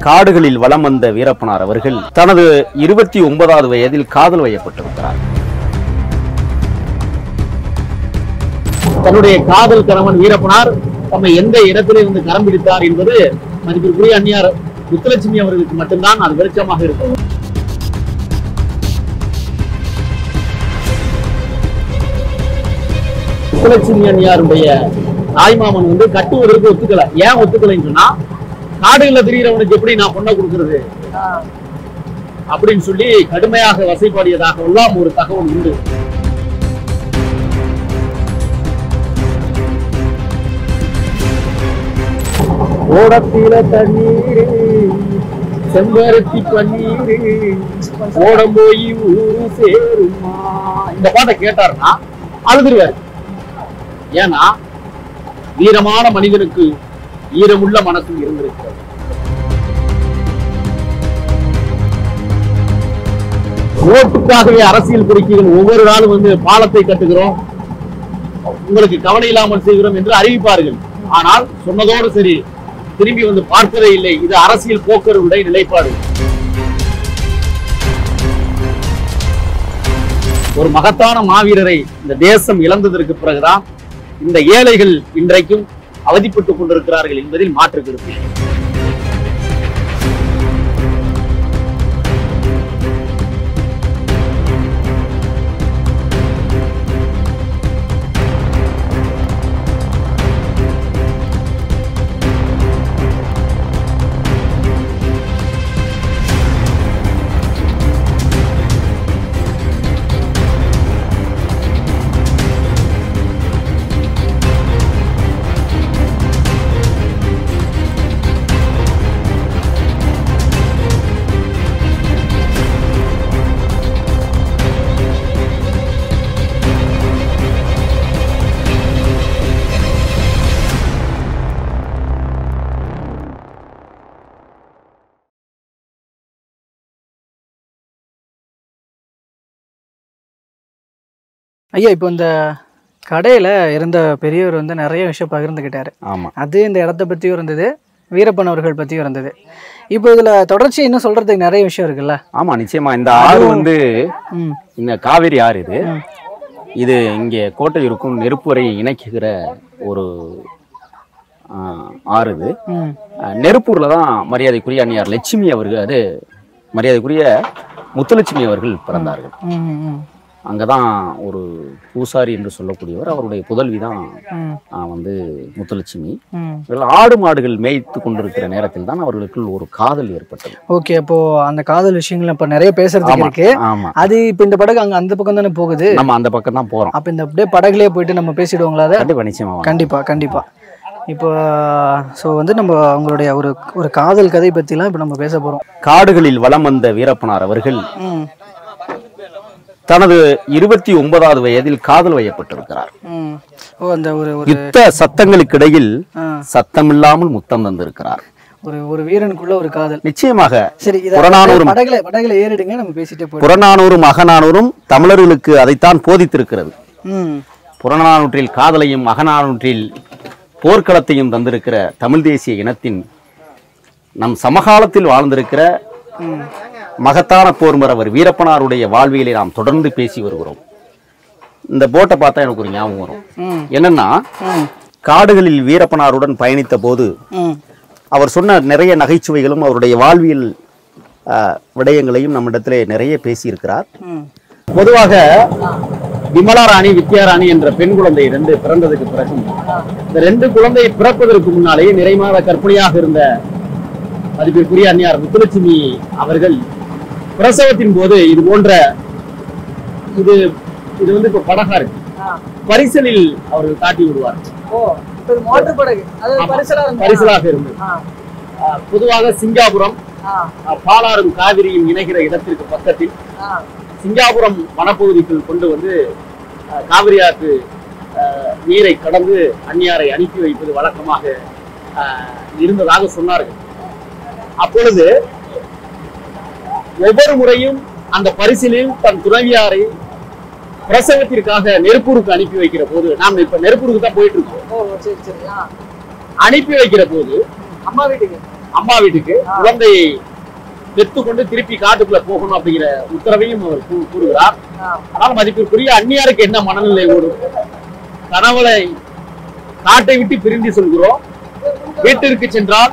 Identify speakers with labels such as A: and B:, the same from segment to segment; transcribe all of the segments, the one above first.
A: காடுகளில் வலம் வந்த வீரப்பனார் அவர்கள் தனது இருபத்தி ஒன்பதாவது வயதில் காதல் வயப்பட்டிருக்கிறார்
B: தன்னுடைய காதல் கணவன் வீரப்பனார் தம்மை எந்த இடத்திலே வந்து கரம் பிடித்தார் என்பது மதிப்பிற்குரிய அந்நியார் முத்துலட்சுமி அவர்களுக்கு மட்டும்தான் அது வெளிச்சமாக இருக்கும் முத்துலட்சுமி அந்நியாருடைய தாய்மாமன் வந்து கட்டுவதற்கு ஒத்துக்கல ஏன் ஒத்துக்கலைன்னு சொன்னா காடுகளில் திரிகிறவனுக்கு எப்படி நான் பொண்ணை கொடுக்கறது அப்படின்னு சொல்லி கடுமையாக வசைப்பாடியதாக எல்லாம் ஒரு தகவல் உண்டு ஓடத்தில தண்ணீர் செம்பருத்தி பன்னீர் ஓடம் போய் ஊரு சேருமா இந்த பாட்டை கேட்டாருன்னா அழுதுருவாரு ஏன்னா வீரமான மனிதனுக்கு ஈரமுள்ள மனசு இருந்திருக்கிறது ஓட்டுக்காகவே அரசியல் குறிக்கைகள் ஒவ்வொரு நாளும் வந்து பாலத்தை கட்டுகிறோம் உங்களுக்கு கவலை இல்லாமல் செய்கிறோம் என்று அறிவிப்பார்கள் ஆனால் சொன்னதோடு சரி திரும்பி வந்து பார்ப்பதே இல்லை இது அரசியல் போக்கருடைய நிலைப்பாடு ஒரு மகத்தான மாவீரரை இந்த தேசம் இழந்ததற்கு பிறகுதான் இந்த ஏழைகள் இன்றைக்கும் அவதிப்பட்டுக் கொண்டிருக்கிறார்கள் என்பதில் மாற்று கருத்து இல்லை.
C: ஐயா இப்போ இந்த கடையில் இருந்த பெரியவர் வந்து நிறைய விஷயம் பகிர்ந்துக்கிட்டாரு
A: ஆமா
C: அது இந்த இடத்த பற்றியும் இருந்தது வீரப்பன் அவர்கள் பற்றியும் இருந்தது இப்போ இதில் தொடர்ச்சி இன்னும் சொல்கிறதுக்கு நிறைய விஷயம் இருக்குல்ல
A: ஆமா நிச்சயமா இந்த ஆறு வந்து
C: ம்
A: இந்த காவேரி ஆறு இது இது இங்கே கோட்டையூருக்கும் நெருப்பு வரை இணைக்குகிற ஒரு ஆ, ஆறு இது
C: ம்
A: அஹ், நெருப்பூர்ல தான் மரியாதைக்குரிய அந்நியார் லட்சுமி அவர்கள் அது மரியாதைக்குரிய முத்துலட்சுமி அவர்கள் பிறந்தார்கள்
C: ம் ம்
A: அங்கதான் ஒரு பூசாரி என்று சொல்லக்கூடியவர் அவருடைய புதல்வி தான்
C: ம்
A: ஆஹ், வந்து முத்துலட்சுமி
C: ம்
A: இவர்கள் ஆடு மாடுகள் மேய்த்து கொண்டிருக்கிற நேரத்தில் தான் அவர்களுக்குள் ஒரு காதல் ஏற்பட்டது
C: ஓகே அப்போ அந்த காதல் விஷயங்கள் இப்போ நிறைய பேசுறதுக்கு
A: ஆமா
C: இருக்கு
A: ஆமா
C: அது இப்போ இந்த படகு அங்கே அந்த பக்கம் தானே போகுது
A: நம்ம அந்த பக்கம் தான் போறோம்
C: அப்போ இந்த அப்படியே படகுலேயே போயிட்டு நம்ம பேசிடுவோங்களா அதை
A: கண்டிப்பா நிச்சயமா வாங்க.
C: கண்டிப்பா கண்டிப்பா இப்போ ஸோ வந்து நம்ம அவங்களுடைய ஒரு ஒரு காதல் கதை பற்றிலாம் இப்போ நம்ம பேச போகிறோம்
A: காடுகளில் வலம் வந்த வீரப்பனார் அவர்கள்
C: ம்
A: தனது இருபத்தி ஒன்பதாவது வயதில் காதல் வயப்பட்டிருக்கிறார்
C: ம் ஓ அந்த ஒரு ஒரு
A: யுத்த சத்தங்களுக்கிடையில்
C: ஆ,
A: சத்தமில்லாமல் முத்தம் தந்திருக்கிறார்
C: ஒரு ஒரு வீரனுக்குள்ள ஒரு காதல்
A: நிச்சயமாக
C: சரி இதை
A: புறநானூறும்
C: படகுல படகுல ஏறிடுங்க நம்ம பேசிட்டே போயிடும்
A: புறநானூறும் அகநானூறும் தமிழர்களுக்கு அதைத்தான் போதித்திருக்கிறது
C: ம்
A: புறநானூற்றில் காதலையும் அகநானூற்றில் போர்க்களத்தையும் தந்திருக்கிற தமிழ் தேசிய இனத்தின் நம் சமகாலத்தில் வாழ்ந்திருக்கிற
C: ம்
A: மகத்தான போர்மரவர் வீரப்பனாருடைய வாழ்வியலை நாம் தொடர்ந்து பேசி வருகிறோம் இந்த போட்டை பார்த்தா எனக்கு ஒரு ஞாபகம் வரும்
C: ம்
A: என்னன்னா
C: ம்
A: காடுகளில் வீரப்பனாருடன் பயணித்த போது
C: ம்
A: அவர் சொன்ன நிறைய நகைச்சுவைகளும் அவருடைய வாழ்வியல் ஆஹ், விடயங்களையும் நம்மிடத்திலே நிறைய பேசியிருக்கிறார்
C: ம்
B: பொதுவாக விமலா ராணி வித்யா ராணி என்ற பெண் குழந்தை ரெண்டு பிறந்ததுக்கு பிறகும் இந்த ரெண்டு குழந்தை பிறப்பதற்கு முன்னாலேயே நிறைமாத கற்பனையாக இருந்த மதிப்பிற்குரிய அந்நியார் முத்துலட்சுமி அவர்கள் பிரசவத்தின் போது இது போன்ற இது இது வந்து இப்ப படகா இருக்கு பரிசலில் அவர்கள் காட்டி விடுவார்
C: ஓ இப்போ இது மோட்டர் படகு அது
B: ஆமா.
C: பரிசலா இருந்தா?
B: பரிசலாக இருந்து
C: ஆ
B: ஆஹ், பொதுவாக சிங்காபுரம்
C: ஆ
B: ஆஹ், பாலாறும் காவிரியும் இணைகிற இடத்திற்கு பக்கத்தில்
C: ஆ
B: சிங்காபுரம் வனப்பகுதிக்குள் கொண்டு வந்து அஹ், காவிரி ஆற்று அஹ், நீரை கடந்து அந்நியாரை அனுப்பி வைப்பது வழக்கமாக அஹ், இருந்ததாக சொன்னார்கள் அப்பொழுது ஒவ்வொரு முறையும் அந்த பரிசிலில் தன் துணைவியாரை பிரசவத்திற்காக நெருப்பூருக்கு அனுப்பி வைக்கிற போது நாம் இப்ப நெருப்பூருக்கு தான் போயிட்டு இருக்கோம்
C: ஓ சரி சரி ஆ
B: அனுப்பி வைக்கிற போது
C: அம்மா வீட்டுக்கு
B: அம்மா வீட்டுக்கு குழந்தையை பெற்றுக்கொண்டு திருப்பி காட்டுக்குள்ள போகணும் அப்படிங்கிற உத்தரவையும் அவர் கூ- கூறுகிறார் ஆனால் மதிப்பிற்குரிய அந்நியாருக்கு என்ன மனநிலை ஓடும் கணவனை காட்டை விட்டு பிரிந்து சொல்கிறோம் வீட்டிற்கு சென்றால்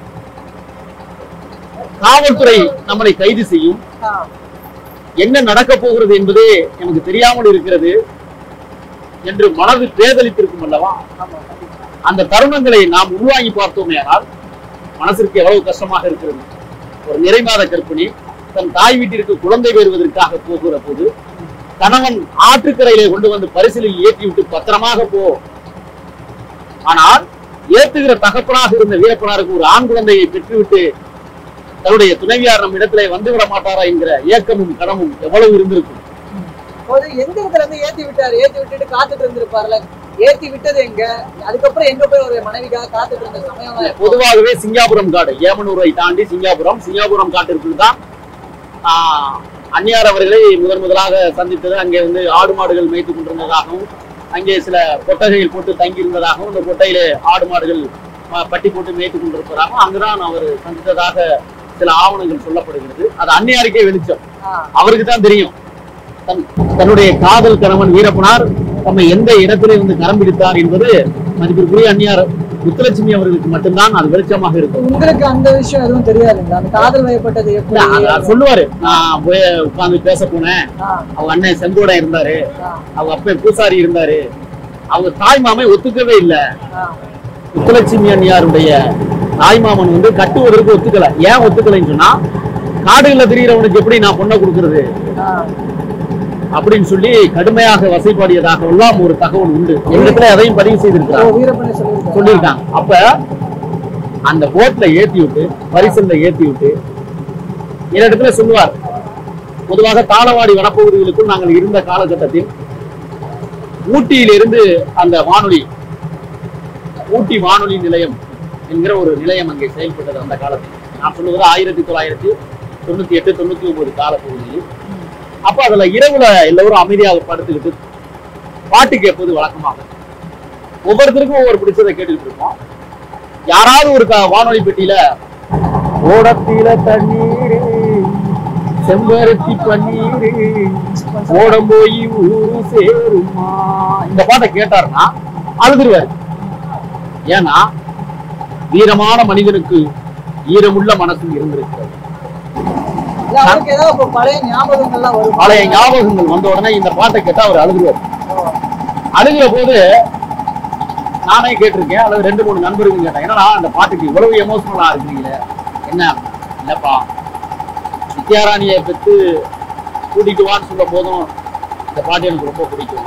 B: காவல்துறை நம்மளை கைது செய்யும் என்ன நடக்க போகிறது என்பதே எனக்கு தெரியாமல் இருக்கிறது என்று மனது பேதலித்திருக்கும் அல்லவா அந்த தருணங்களை நாம் உள்வாங்கி பார்த்தோமேயானால் மனசிற்கு எவ்வளவு கஷ்டமாக இருக்கிறது ஒரு நிறைமாத கர்ப்பிணி தன் தாய் வீட்டிற்கு குழந்தை பெறுவதற்காக போகிற போது கணவன் ஆற்றுக்கரையிலே கொண்டு வந்து பரிசலில் ஏற்றி விட்டு பத்திரமாக போ ஆனால் ஏத்துகிற தகப்பனாக இருந்த வீரப்பனாருக்கு ஒரு ஆண் குழந்தையை பெற்றுவிட்டு தன்னுடைய துணைவியார் நம் இடத்திலே வந்துவிட மாட்டாரா என்கிற ஏக்கமும் கடமும் எவ்வளவு இருந்திருக்கும்
D: போது எந்த இடத்துல இருந்து ஏத்தி விட்டாரு ஏத்தி விட்டுட்டு காத்துட்டு இருந்திருப்பாருல ஏத்தி விட்டது எங்க அதுக்கப்புறம் எங்க போய் ஒரு மனைவிக்காக காத்துட்டு இருந்த சமயம் தான் எப்போ?
B: பொதுவாகவே சிங்காபுரம் காடு ஏமனூரை தாண்டி சிங்காபுரம் சிங்காபுரம் காட்டிற்குள் தான் ஆஹ், அந்நியார் அவர்களை முதன் முதலாக சந்தித்தது அங்கே வந்து ஆடு மாடுகள் மேய்த்து கொண்டிருந்ததாகவும் அங்கே சில கொட்டகைகள் போட்டு தங்கி இருந்ததாகவும் இந்த கொட்டையிலே ஆடு மாடுகள் ஆஹ், பட்டி போட்டு மேய்த்து கொண்டிருப்பதாகவும் அங்குதான் அவர் சந்தித்ததாக சில ஆவணங்கள் சொல்லப்படுகிறது அது அந்நியாருக்கே வெளிச்சம்
D: ஆ,
B: அவருக்கு தான் தெரியும் தன் தன்னுடைய காதல் கணவன் வீரப்பனார் தம்மை எந்த இடத்திலே வந்து கரம் பிடித்தார் என்பது மதிப்பிற்குரிய அந்நியார் முத்துலட்சுமி அவர்களுக்கு மட்டும்தான் அது வெளிச்சமாக இருக்கும்
D: உங்களுக்கு அந்த விஷயம் எதுவும் தெரியாதுங்களா அந்த காதல் வயப்பட்டது எப்படி
B: இல்ல, அது அவர் சொல்லுவாரு நான் போய் உட்கார்ந்து பேச போனேன்
D: ஆ,
B: அவங்க அண்ணன் செங்கோடன் இருந்தாரு
D: ஆ,
B: அவங்க அப்பா பூசாரி இருந்தாரு அவங்க தாய் மாமை ஒத்துக்கவே இல்ல
D: ஆ.
B: முத்துலட்சுமி அந்நியாருடைய தாய் மாமன் வந்து கட்டுவதற்கு ஒத்துக்கல ஏன் ஒத்துக்கலைன்னு சொன்னா காடுகள்ல திரியறவனுக்கு எப்படி நான் பொண்ணை கொடுக்கறது
D: ஆ.
B: அப்படின்னு சொல்லி கடுமையாக வசைப்பாடியதாக எல்லாம் ஒரு தகவல் உண்டு இடத்துல அதையும் பதிவு
D: ஓ,
B: செய்திருக்கிறார்
D: வீரப்பனே சொல்லியிருக்காரு
B: சொல்லியிருக்காங்க அப்ப அந்த போட்ல ஏத்தி விட்டு பரிசல்ல ஏத்தி விட்டு இந்த இடத்துல சொல்லுவார் பொதுவாக தாளவாடி வனப்பகுதிகளுக்குள் நாங்கள் இருந்த காலகட்டத்தில் ஊட்டியிலிருந்து அந்த வானொலி ஊட்டி வானொலி நிலையம் என்கிற ஒரு நிலையம் அங்கே செயல்பட்டது அந்த காலத்தில் நான் சொல்லுவது ஆயிரத்தி தொள்ளாயிரத்தி தொண்ணூத்தி எட்டு தொண்ணூத்தி ஒன்பது காலப்பகுதியில் அப்ப அதுல இரவுல எல்லோரும் அமைதியாக படுத்துக்கிட்டு பாட்டு கேட்பது வழக்கமாக ஒவ்வொருத்தருக்கும் ஒவ்வொரு பிடிச்சதை கேட்டுக்கிட்டு இருப்போம் யாராவது ஒரு க- வானொலி பெட்டியில ஓடத்தில தண்ணீர் செம்பருத்தி பன்னீர் ஓடம் போய் ஊரு சேருமா இந்த பாட்டை கேட்டாருன்னா அழுதுருவாரு ஏன்னா வீரமான மனிதனுக்கு ஈரமுள்ள மனசு இருந்திருக்கிறது
D: இல்ல, அவருக்கு ஏதாவது இப்ப பழைய ஞாபகங்கள்லாம் வரும்
B: பழைய ஞாபகங்கள் வந்த உடனே இந்த பாட்டை கேட்டா அவர் அழுதுருவார் அழுகிற போது நானே கேட்டிருக்கேன் அல்லது ரெண்டு மூணு நண்பர்கள் கேட்டேன் என்னடா அந்த பாட்டுக்கு இவ்வளவு எமோஷனலா இருக்கிறீங்களே என்ன இல்லப்பா வித்யாராணியை பெற்று கூட்டிட்டு வான்னு சொல்லும் போதும் இந்த பாட்டு எனக்கு ரொம்ப பிடிக்கும்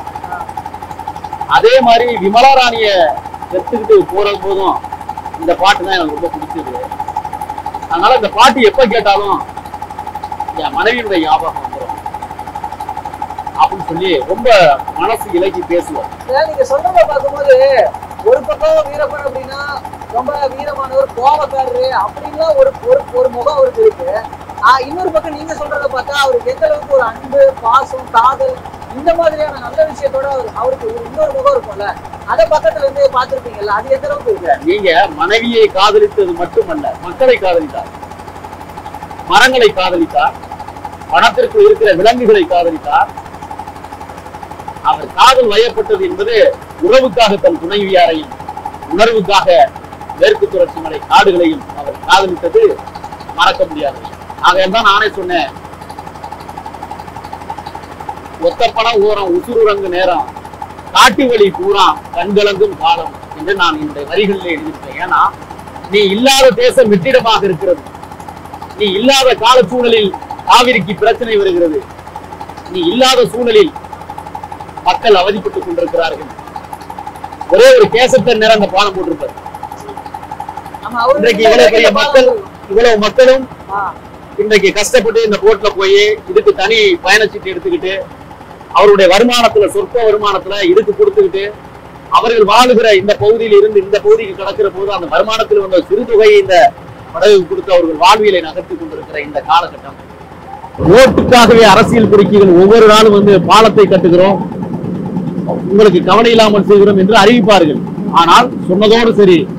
B: அதே மாதிரி விமலா ராணிய பெற்றுக்கிட்டு போற போதும் இந்த பாட்டு தான் எனக்கு ரொம்ப பிடிச்சது அதனால இந்த பாட்டு எப்ப கேட்டாலும் என் மனைவியுடைய ஞாபகம் வந்துடும் அப்படின்னு சொல்லி ரொம்ப மனசு இலக்கி பேசுவார்
D: இல்ல, நீங்க சொல்றத பார்க்கும்போது ஒரு பக்கம் வீரப்பன் அப்படின்னா ரொம்ப வீரமானவர் கோபக்காரரு அப்படின்லாம் ஒரு ஒரு ஒரு முகம் அவருக்கு இருக்கு ஆஹ் இன்னொரு பக்கம் நீங்க சொல்றத பார்த்தா அவருக்கு எந்த அளவுக்கு ஒரு அன்பு பாசம் காதல் இந்த மாதிரியான நல்ல விஷயத்தோட அவர் அவருக்கு ஒரு இன்னொரு முகம் இருக்கும்ல அத பக்கத்துல இருந்து பார்த்திருப்பீங்கல்ல அது எந்த அளவுக்கு இருக்கு
B: நீங்க மனைவியை காதலித்தது மட்டுமல்ல மக்களை காதலித்தார் மரங்களை காதலித்தார் வனத்திற்குள் இருக்கிற விலங்குகளை காதலித்தார் அவர் காதல் வயப்பட்டது என்பது உறவுக்காக தன் துணைவியாரையும் உணர்வுக்காக மேற்கு தொடர்ச்சி மலை காடுகளையும் அவர் காதலித்தது மறக்க முடியாது ஆக தான் நானே சொன்னேன் ஒத்தப்பன ஊரம் உசுருரங்கு நேரம் காட்டு வழி பூரா கண்கலங்கும் காலம் என்று நான் என்னுடைய வரிகளில் எழுதியிருக்கேன் ஏன்னா நீ இல்லாத தேசம் வெற்றிடமாக இருக்கிறது நீ இல்லாத கால சூழலில் காவிரிக்கு பிரச்சனை வருகிறது நீ இல்லாத சூழலில் மக்கள் அவதிப்பட்டுக் கொண்டிருக்கிறார்கள் ஒரே ஒரு கேசத்தன் நிறந்த பாலம் போட்டிருப்பார்
D: ஆமா அவரு
B: இன்றைக்கு இவ்வளவு பெரிய மக்கள் இவ்வளவு மக்களும்
D: ஆஹ்
B: இன்றைக்கு கஷ்டப்பட்டு இந்த போட்ல போய் இதுக்கு தனி பயணச்சீட்டு எடுத்துக்கிட்டு அவருடைய வருமானத்துல சொற்ப வருமானத்துல இதுக்கு கொடுத்துக்கிட்டு அவர்கள் வாழுகிற இந்த பகுதியில் இருந்து இந்த பகுதிக்கு கடக்கிற போது அந்த வருமானத்தில் வந்த சிறு தொகையை இந்த படகுக்கு கொடுத்து அவர்கள் வாழ்வியலை நகர்த்தி கொண்டிருக்கிற இந்த காலகட்டம் ஓட்டுக்காகவே அரசியல் குறுக்கிகள் ஒவ்வொரு நாளும் வந்து பாலத்தை கட்டுகிறோம் உங்களுக்கு கவலை இல்லாமல் செய்கிறோம் என்று அறிவிப்பார்கள் ஆனால் சொன்னதோடு சரி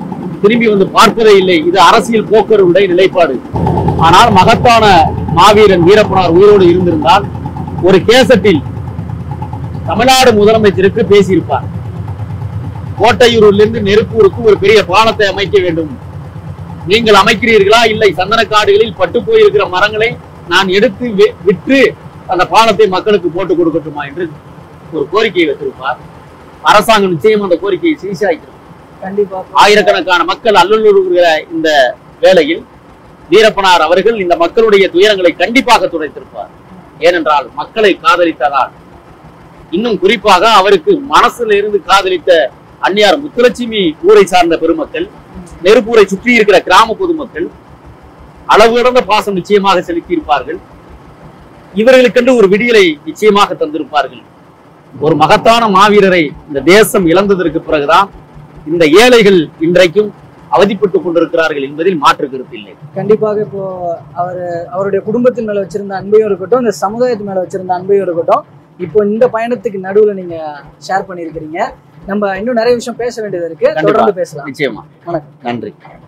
B: திரும்பி வந்து பார்ப்பதே இல்லை இது அரசியல் போக்கருடைய நிலைப்பாடு ஆனால் மகத்தான மாவீரன் வீரப்பனார் உயிரோடு இருந்திருந்தால் ஒரு கேசட்டில் தமிழ்நாடு முதலமைச்சருக்கு பேசியிருப்பார் கோட்டையூரிலிருந்து நெருப்பூருக்கு ஒரு பெரிய பாலத்தை அமைக்க வேண்டும் நீங்கள் அமைக்கிறீர்களா இல்லை சந்தனக்காடுகளில் பட்டு போயிருக்கிற மரங்களை நான் எடுத்து வி- விற்று அந்த பாலத்தை மக்களுக்கு போட்டு கொடுக்கட்டுமா என்று ஒரு கோரிக்கையை வைத்திருப்பார் அரசாங்கம் நிச்சயம் அந்த கோரிக்கையை சீசாய்க்கும்
D: கண்டிப்பா
B: ஆயிரக்கணக்கான மக்கள் அல்லலுறுகிற இந்த வேளையில் வீரப்பனார் அவர்கள் இந்த மக்களுடைய துயரங்களை கண்டிப்பாக துடைத்திருப்பார் ஏனென்றால் மக்களை காதலித்ததால் இன்னும் குறிப்பாக அவருக்கு மனசுல இருந்து காதலித்த அந்நியார் முத்துலட்சுமி ஊரை சார்ந்த பெருமக்கள் நெருப்பூரை சுற்றி இருக்கிற கிராம பொதுமக்கள் அளவு கடந்த பாசம் நிச்சயமாக செலுத்தியிருப்பார்கள் இவர்களுக்கென்று ஒரு விடியலை நிச்சயமாக தந்திருப்பார்கள் ஒரு மகத்தான மாவீரரை இந்த தேசம் இழந்ததற்கு பிறகுதான் இந்த ஏழைகள் இன்றைக்கும் அவதிப்பட்டுக் கொண்டிருக்கிறார்கள் என்பதில் மாற்று கருத்து இல்லை
D: கண்டிப்பாக இப்போ அவர் அவருடைய குடும்பத்தின் மேல வச்சிருந்த அன்பையும் இருக்கட்டும் இந்த சமுதாயத்து மேல வச்சிருந்த அன்பையும் இருக்கட்டும் இப்போ இந்த பயணத்துக்கு நடுவுல நீங்க ஷேர் பண்ணியிருக்கிறீங்க நம்ம இன்னும் நிறைய விஷயம் பேச வேண்டியது இருக்கு
B: கண்டிப்பா.
D: தொடர்ந்து பேசலாம்
B: நிச்சயமா
D: வணக்கம்.
B: நன்றி